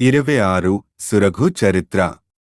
ఇరవై ఆరు సురఘు చరిత్ర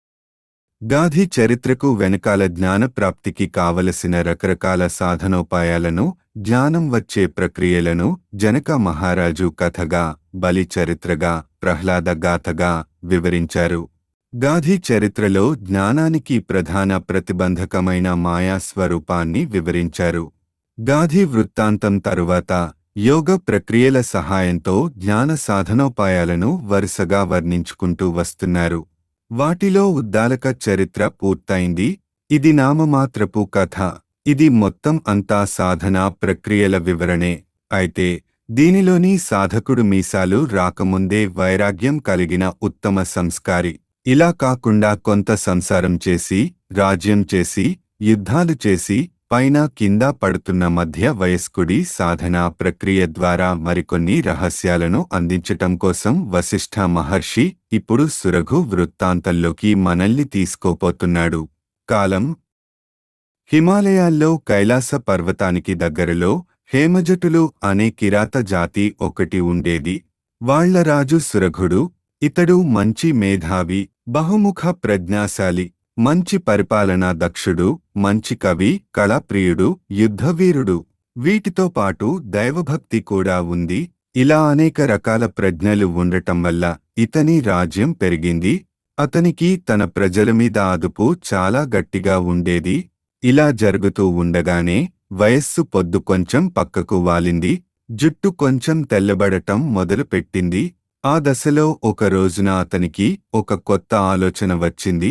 గాధి చరిత్రకు వెనకాల జ్ఞాన ప్రాప్తికి కావలసిన రకరకాల సాధనోపాయాలను జ్ఞానం వచ్చే ప్రక్రియలను జనక మహారాజు కథగా బలి చరిత్రగా ప్రహ్లాద గాథగా వివరించారు గాధి చరిత్రలో జ్ఞానానికి ప్రధాన ప్రతిబంధకమైన మాయా స్వరూపాన్ని వివరించారు గాధి వృత్తాంతం తరువాత యోగ ప్రక్రియల సహాయంతో జ్ఞాన సాధనోపాయాలను వరుసగా వర్ణించుకుంటూ వస్తున్నారు వాటిలో ఉద్దాలక చరిత్ర పూర్తయింది ఇది నామమాత్రపు కథ ఇది మొత్తం అంతా సాధనా ప్రక్రియల వివరణే అయితే దీనిలోని సాధకుడు మీసాలు రాకముందే వైరాగ్యం కలిగిన ఉత్తమ సంస్కారి ఇలా కాకుండా కొంత సంసారం చేసి రాజ్యం చేసి యుద్ధాలు చేసి పైన కింద పడుతున్న మధ్య వయస్కుడి సాధనా ప్రక్రియ ద్వారా మరికొన్ని రహస్యాలను అందించటం కోసం వశిష్ఠ మహర్షి ఇప్పుడు సురఘు వృత్తాంతంలోకి మనల్ని తీసుకోపోతున్నాడు కాలం హిమాలయాల్లో కైలాస పర్వతానికి దగ్గరలో హేమజటులు అనే కిరాత జాతి ఒకటి ఉండేది వాళ్ల రాజు సురఘుడు ఇతడు మంచి మేధావి బహుముఖ ప్రజ్ఞాశాలి మంచి పరిపాలనా దక్షుడు మంచి కవి కళాప్రియుడు యుద్ధవీరుడు వీటితో పాటు దైవభక్తి కూడా ఉంది ఇలా అనేక రకాల ప్రజ్ఞలు ఉండటం వల్ల ఇతని రాజ్యం పెరిగింది అతనికి తన ప్రజల మీద అదుపు చాలా గట్టిగా ఉండేది ఇలా జరుగుతూ ఉండగానే వయస్సు పొద్దు కొంచెం పక్కకు వాలింది జుట్టు కొంచెం తెల్లబడటం మొదలుపెట్టింది ఆ దశలో ఒక రోజున అతనికి ఒక కొత్త ఆలోచన వచ్చింది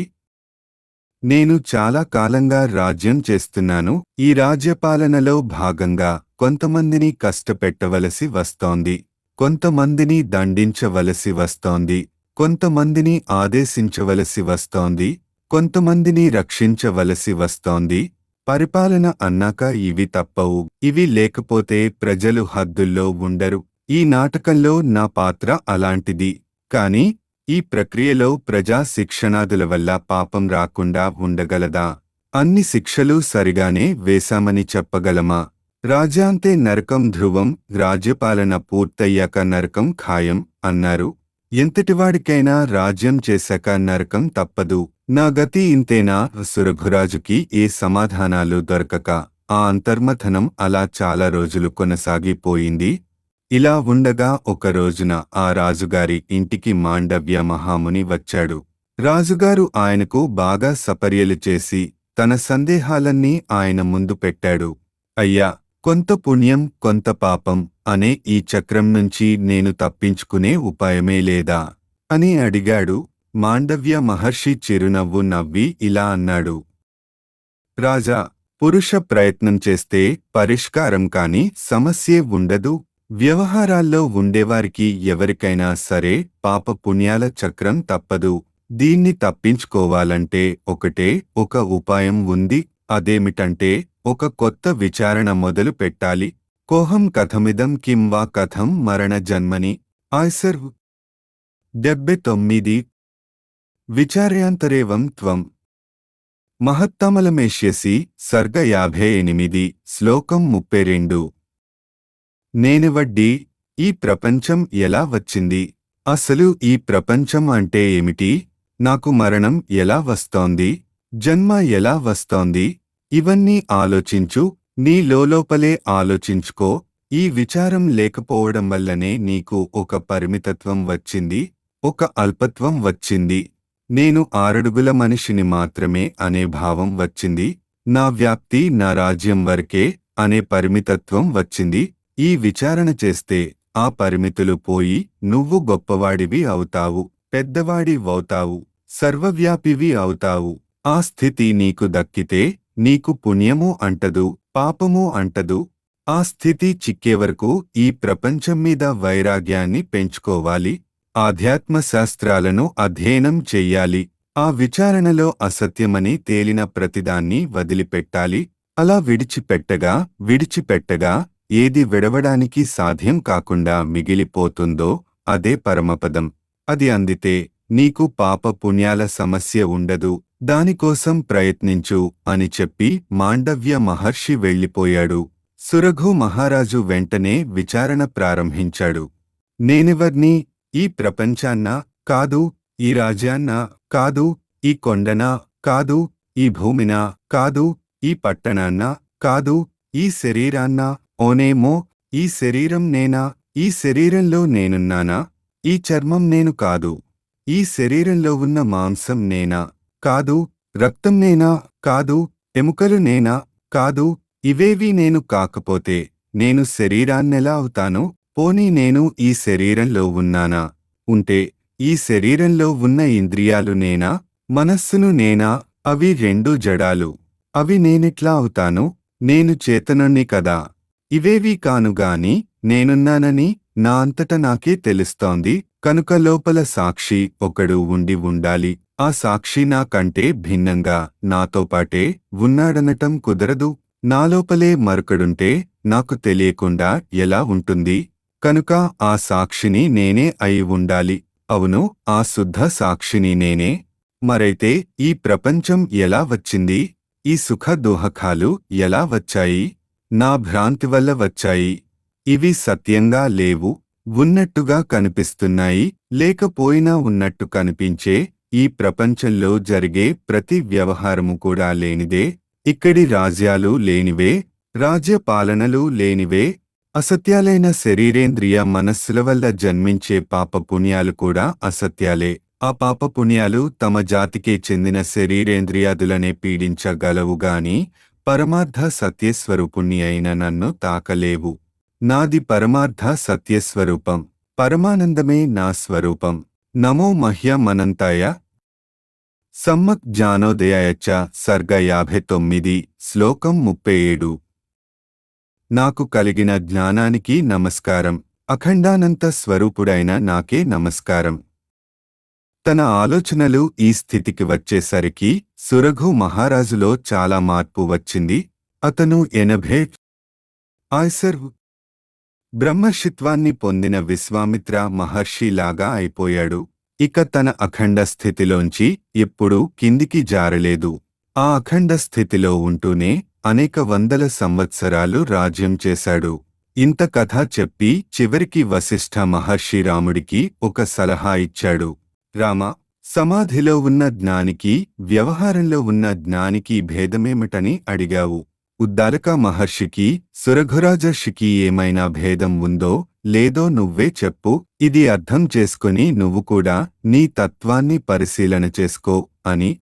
నేను చాలా కాలంగా రాజ్యం చేస్తున్నాను ఈ రాజ్యపాలనలో భాగంగా కొంతమందిని కష్టపెట్టవలసి వస్తోంది కొంతమందిని దండించవలసి వస్తోంది కొంతమందిని ఆదేశించవలసి వస్తోంది కొంతమందిని రక్షించవలసి వస్తోంది పరిపాలన అన్నాక ఇవి తప్పవు ఇవి లేకపోతే ప్రజలు హద్దుల్లో ఉండరు ఈ నాటకంలో నా పాత్ర అలాంటిది కాని ఈ ప్రక్రియలో ప్రజా శిక్షణాదుల వల్ల పాపం రాకుండా ఉండగలదా అన్ని శిక్షలు సరిగానే వేశామని చెప్పగలమా రాజ్యాంతే నరకం ధ్రువం రాజ్యపాలన పూర్తయ్యాక నరకం ఖాయం అన్నారు ఎంతటివాడికైనా రాజ్యం చేశాక నరకం తప్పదు నా గతి ఇంతేనా సురఘురాజుకి ఏ సమాధానాలు దొరకక ఆ అంతర్మథనం అలా చాలా రోజులు కొనసాగిపోయింది ఇలా ఉండగా ఒక రోజున ఆ రాజుగారి ఇంటికి మాండవ్య మహాముని వచ్చాడు రాజుగారు ఆయనకు బాగా సపర్యలు చేసి తన సందేహాలన్నీ ఆయన ముందు పెట్టాడు అయ్యా కొంత పుణ్యం కొంత పాపం అనే ఈ చక్రం నుంచి నేను తప్పించుకునే ఉపాయమే లేదా అని అడిగాడు మాండవ్య మహర్షి చిరునవ్వు నవ్వి ఇలా అన్నాడు రాజా పురుష ప్రయత్నం చేస్తే పరిష్కారం కాని సమస్యే ఉండదు వ్యవహారాల్లో ఉండేవారికి ఎవరికైనా సరే పాప పుణ్యాల చక్రం తప్పదు దీన్ని తప్పించుకోవాలంటే ఒకటే ఒక ఉపాయం ఉంది అదేమిటంటే ఒక కొత్త విచారణ మొదలు పెట్టాలి కోహం కథమిదం కిం వా కథం మరణ జన్మని ఆయ్సర్ డెబ్బె తొమ్మిది విచార్యాంతరేవం త్వం మహత్తమలమేష్యసి సర్గ యాభై ఎనిమిది శ్లోకం ముప్పై రెండు నేనెవడ్డీ ఈ ప్రపంచం ఎలా వచ్చింది అసలు ఈ ప్రపంచం అంటే ఏమిటి నాకు మరణం ఎలా వస్తోంది జన్మ ఎలా వస్తోంది ఇవన్నీ ఆలోచించు నీ లోలోపలే ఆలోచించుకో ఈ విచారం లేకపోవడం వల్లనే నీకు ఒక పరిమితత్వం వచ్చింది ఒక అల్పత్వం వచ్చింది నేను ఆరడుగుల మనిషిని మాత్రమే అనే భావం వచ్చింది నా వ్యాప్తి నా రాజ్యం వరకే అనే పరిమితత్వం వచ్చింది ఈ విచారణ చేస్తే ఆ పరిమితులు పోయి నువ్వు గొప్పవాడివి అవుతావు పెద్దవాడివవుతావు సర్వవ్యాపివి అవుతావు ఆ స్థితి నీకు దక్కితే నీకు పుణ్యము అంటదు పాపము అంటదు ఆ స్థితి చిక్కే వరకు ఈ ప్రపంచం మీద వైరాగ్యాన్ని పెంచుకోవాలి ఆధ్యాత్మ శాస్త్రాలను అధ్యయనం చెయ్యాలి ఆ విచారణలో అసత్యమని తేలిన ప్రతిదాన్ని వదిలిపెట్టాలి అలా విడిచిపెట్టగా విడిచిపెట్టగా ఏది విడవడానికి సాధ్యం కాకుండా మిగిలిపోతుందో అదే పరమపదం అది అందితే నీకు పాప పుణ్యాల సమస్య ఉండదు దానికోసం ప్రయత్నించు అని చెప్పి మాండవ్య మహర్షి వెళ్ళిపోయాడు సురఘు మహారాజు వెంటనే విచారణ ప్రారంభించాడు నేనెవర్ని ఈ ప్రపంచాన్న కాదు ఈ రాజ్యాన్న కాదు ఈ కొండనా కాదు ఈ భూమినా కాదు ఈ పట్టణాన్న కాదు ఈ శరీరాన్న ఓనేమో ఈ శరీరం నేనా ఈ శరీరంలో నేనున్నానా ఈ చర్మం నేను కాదు ఈ శరీరంలో ఉన్న మాంసం నేనా కాదు రక్తం నేనా కాదు ఎముకలు నేనా కాదు ఇవేవీ నేను కాకపోతే నేను శరీరాన్నెలా అవుతాను పోనీ నేను ఈ శరీరంలో ఉన్నానా ఉంటే ఈ శరీరంలో ఉన్న ఇంద్రియాలు నేనా మనస్సును నేనా అవి రెండు జడాలు అవి నేనెట్లా అవుతాను నేను చేతనుణ్ణి కదా ఇవేవీ కానుగాని నేనున్నానని నా అంతట నాకే తెలుస్తోంది కనుక లోపల సాక్షి ఒకడు ఉండి ఉండాలి ఆ సాక్షి నాకంటే భిన్నంగా నాతో పాటే ఉన్నాడనటం కుదరదు నాలోపలే మరొకడుంటే నాకు తెలియకుండా ఎలా ఉంటుంది కనుక ఆ సాక్షిని నేనే అయి ఉండాలి అవును ఆ శుద్ధ సాక్షిని నేనే మరైతే ఈ ప్రపంచం ఎలా వచ్చింది ఈ సుఖ దుహకాలు ఎలా వచ్చాయి నా భ్రాంతి వల్ల వచ్చాయి ఇవి సత్యంగా లేవు ఉన్నట్టుగా కనిపిస్తున్నాయి లేకపోయినా ఉన్నట్టు కనిపించే ఈ ప్రపంచంలో జరిగే ప్రతి వ్యవహారము కూడా లేనిదే ఇక్కడి రాజ్యాలు లేనివే రాజ్య పాలనలు లేనివే అసత్యాలైన శరీరేంద్రియ మనస్సుల వల్ల జన్మించే పాప పుణ్యాలు కూడా అసత్యాలే ఆ పాప పుణ్యాలు తమ జాతికే చెందిన శరీరేంద్రియాదులనే పీడించగలవుగాని పరమార్థ సత్యస్వరూపుణ్ణి అయిన నన్ను తాకలేవు నాది పరమార్థ సత్యస్వరూపం పరమానందమే నా స్వరూపం నమో మహ్యమనంతాయ సమ్మక్ జ్ఞానోదయాయచ్చ సర్గ యాభై తొమ్మిది శ్లోకం ముప్పై ఏడు నాకు కలిగిన జ్ఞానానికి నమస్కారం అఖండానంత స్వరూపుడైన నాకే నమస్కారం తన ఆలోచనలు ఈ స్థితికి వచ్చేసరికి సురఘు మహారాజులో చాలా మార్పు వచ్చింది అతను ఎనభై ఆయ్సర్ బ్రహ్మర్షిత్వాన్ని పొందిన విశ్వామిత్ర మహర్షిలాగా అయిపోయాడు ఇక తన అఖండ స్థితిలోంచి ఎప్పుడూ కిందికి జారలేదు ఆ అఖండ స్థితిలో ఉంటూనే అనేక వందల సంవత్సరాలు రాజ్యం చేశాడు ఇంత కథ చెప్పి చివరికి వశిష్ఠ మహర్షి రాముడికి ఒక సలహా ఇచ్చాడు రామ సమాధిలో ఉన్న జ్ఞానికి వ్యవహారంలో ఉన్న జ్ఞానికి భేదమేమిటని అడిగావు ఉద్దారక మహర్షికి సురఘురాజర్షికి ఏమైనా భేదం ఉందో లేదో నువ్వే చెప్పు ఇది అర్థం చేసుకుని నువ్వు కూడా నీ తత్వాన్ని పరిశీలన చేసుకో అని